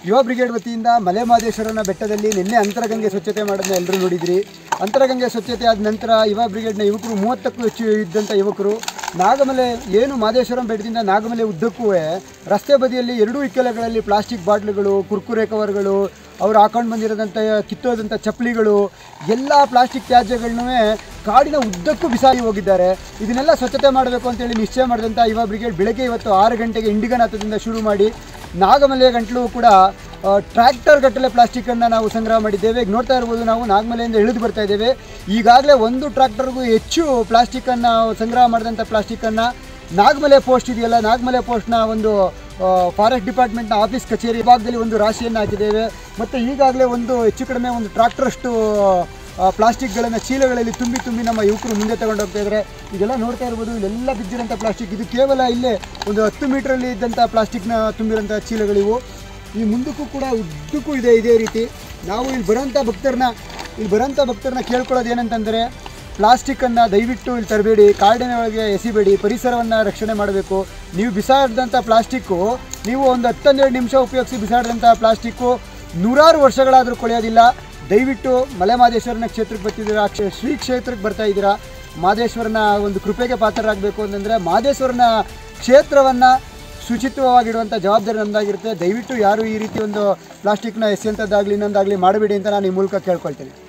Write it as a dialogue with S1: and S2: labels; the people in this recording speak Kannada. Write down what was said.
S1: ಯುವ ಬ್ರಿಗೇಡ್ ವತಿಯಿಂದ ಮಲೆ ಮಹದೇಶ್ವರನ ಬೆಟ್ಟದಲ್ಲಿ ನಿನ್ನೆ ಅಂತರಗಂಗೆ ಸ್ವಚ್ಛತೆ ಮಾಡೋದನ್ನ ಎಲ್ಲರೂ ನೋಡಿದ್ರಿ ಅಂತರಗಂಗೆ ಸ್ವಚ್ಛತೆ ಆದ ನಂತರ ಯುವ ಬ್ರಿಗೇಡ್ನ ಯುವಕರು ಮೂವತ್ತಕ್ಕೂ ಹೆಚ್ಚು ಇದ್ದಂಥ ಯುವಕರು ನಾಗಮಲೆ ಏನು ಮಹದೇಶ್ವರಂ ಬೆಟ್ಟದಿಂದ ನಾಗಮಲೆ ಉದ್ದಕ್ಕೂ ರಸ್ತೆ ಬದಿಯಲ್ಲಿ ಎರಡೂ ಇಕ್ಕೆಲಗಳಲ್ಲಿ ಪ್ಲಾಸ್ಟಿಕ್ ಬಾಟ್ಲುಗಳು ಕುರ್ಕುರೆ ಕವರ್ಗಳು ಅವ್ರು ಹಾಕೊಂಡು ಬಂದಿರೋದಂಥ ಕಿತ್ತೋದಂಥ ಚಪ್ಪಲಿಗಳು ಎಲ್ಲ ಪ್ಲಾಸ್ಟಿಕ್ ತ್ಯಾಜ್ಯಗಳನ್ನೂ ಕಾಡಿನ ಉದ್ದಕ್ಕೂ ಬಿಸಾಡಿ ಹೋಗಿದ್ದಾರೆ ಇದನ್ನೆಲ್ಲ ಸ್ವಚ್ಛತೆ ಮಾಡಬೇಕು ಅಂತೇಳಿ ನಿಶ್ಚಯ ಮಾಡಿದಂಥ ಯುವ ಬ್ರಿಗೇಡ್ ಬೆಳಗ್ಗೆ ಇವತ್ತು ಆರು ಗಂಟೆಗೆ ಇಂಡಿಗನಾಥದಿಂದ ಶುರು ಮಾಡಿ ನಾಗಮಲೆ ಗಂಟಲು ಕೂಡ ಟ್ರ್ಯಾಕ್ಟರ್ ಗಟ್ಟಲೆ ಪ್ಲಾಸ್ಟಿಕ್ಕನ್ನು ನಾವು ಸಂಗ್ರಹ ಮಾಡಿದ್ದೇವೆ ಈಗ ನೋಡ್ತಾ ಇರ್ಬೋದು ನಾವು ನಾಗಮಲೆಯಿಂದ ಇಳಿದು ಬರ್ತಾ ಇದ್ದೇವೆ ಈಗಾಗಲೇ ಒಂದು ಟ್ರ್ಯಾಕ್ಟರ್ಗೂ ಹೆಚ್ಚು ಪ್ಲಾಸ್ಟಿಕ್ಕನ್ನು ಸಂಗ್ರಹ ಮಾಡಿದಂಥ ಪ್ಲಾಸ್ಟಿಕ್ಕನ್ನು ನಾಗಮಲೆ ಪೋಸ್ಟ್ ಇದೆಯಲ್ಲ ನಾಗಮಲೆ ಪೋಸ್ಟ್ನ ಒಂದು ಫಾರೆಸ್ಟ್ ಡಿಪಾರ್ಟ್ಮೆಂಟ್ನ ಆಫೀಸ್ ಕಚೇರಿ ಭಾಗದಲ್ಲಿ ಒಂದು ರಾಶಿಯನ್ನು ಹಾಕಿದ್ದೇವೆ ಮತ್ತು ಈಗಾಗಲೇ ಒಂದು ಹೆಚ್ಚು ಕಡಿಮೆ ಒಂದು ಟ್ರಾಕ್ಟರಷ್ಟು ಪ್ಲಾಸ್ಟಿಕ್ಗಳನ್ನು ಚೀಲಗಳಲ್ಲಿ ತುಂಬಿ ತುಂಬಿ ನಮ್ಮ ಯುವಕರು ಮುಂದೆ ತಗೊಂಡು ಹೋಗ್ತಾ ಇದ್ದಾರೆ ಇದೆಲ್ಲ ನೋಡ್ತಾ ಇರ್ಬೋದು ಇಲ್ಲೆಲ್ಲ ಬಿದ್ದಿರೋಂಥ ಪ್ಲಾಸ್ಟಿಕ್ ಇದು ಕೇವಲ ಇಲ್ಲೇ ಒಂದು ಹತ್ತು ಮೀಟ್ರಲ್ಲಿ ಇದ್ದಂಥ ಪ್ಲಾಸ್ಟಿಕ್ನ ತುಂಬಿರೋಂಥ ಚೀಲಗಳಿವು ಈ ಮುಂದಕ್ಕೂ ಕೂಡ ಉದ್ದಕ್ಕೂ ಇದೆ ಇದೇ ರೀತಿ ನಾವು ಇಲ್ಲಿ ಬರೋಂಥ ಭಕ್ತರನ್ನ ಇಲ್ಲಿ ಬರೋಂಥ ಭಕ್ತರನ್ನ ಕೇಳ್ಕೊಳ್ಳೋದು ಏನಂತಂದರೆ ಪ್ಲಾಸ್ಟಿಕ್ಕನ್ನು ದಯವಿಟ್ಟು ಇಲ್ಲಿ ತರಬೇಡಿ ಕಾಡಿನ ಒಳಗೆ ಎಸಿಬೇಡಿ ಪರಿಸರವನ್ನು ರಕ್ಷಣೆ ಮಾಡಬೇಕು ನೀವು ಬಿಸಾಡಿದಂಥ ಪ್ಲಾಸ್ಟಿಕ್ಕು ನೀವು ಒಂದು ಹತ್ತನ್ನೆರಡು ನಿಮಿಷ ಉಪಯೋಗಿಸಿ ಬಿಸಾಡಿದಂಥ ಪ್ಲಾಸ್ಟಿಕ್ಕು ನೂರಾರು ವರ್ಷಗಳಾದರೂ ಕೊಳೆಯೋದಿಲ್ಲ ದಯವಿಟ್ಟು ಮಲೆ ಮಹದೇಶ್ವರನ ಕ್ಷೇತ್ರಕ್ಕೆ ಬರ್ತಿದ್ದೀರಾ ಕ್ಷೇ- ಶ್ರೀ ಕ್ಷೇತ್ರಕ್ಕೆ ಬರ್ತಾ ಇದ್ದೀರಾ ಮಹದೇಶ್ವರನ ಒಂದು ಕೃಪೆಗೆ ಪಾತ್ರರಾಗಬೇಕು ಅಂತಂದರೆ ಮಹದೇಶ್ವರನ ಕ್ಷೇತ್ರವನ್ನು ಶುಚಿತ್ವವಾಗಿಡುವಂಥ ಜವಾಬ್ದಾರಿ ನಮ್ಮದಾಗಿರುತ್ತೆ ದಯವಿಟ್ಟು ಯಾರು ಈ ರೀತಿ ಒಂದು ಪ್ಲಾಸ್ಟಿಕ್ನ ಎಸೆಯುವಂಥದ್ದಾಗಲಿ ಇನ್ನೊಂದಾಗಲಿ ಮಾಡಬೇಡಿ ಅಂತ ನಾನು ಈ ಮೂಲಕ ಕೇಳ್ಕೊಳ್ತೀನಿ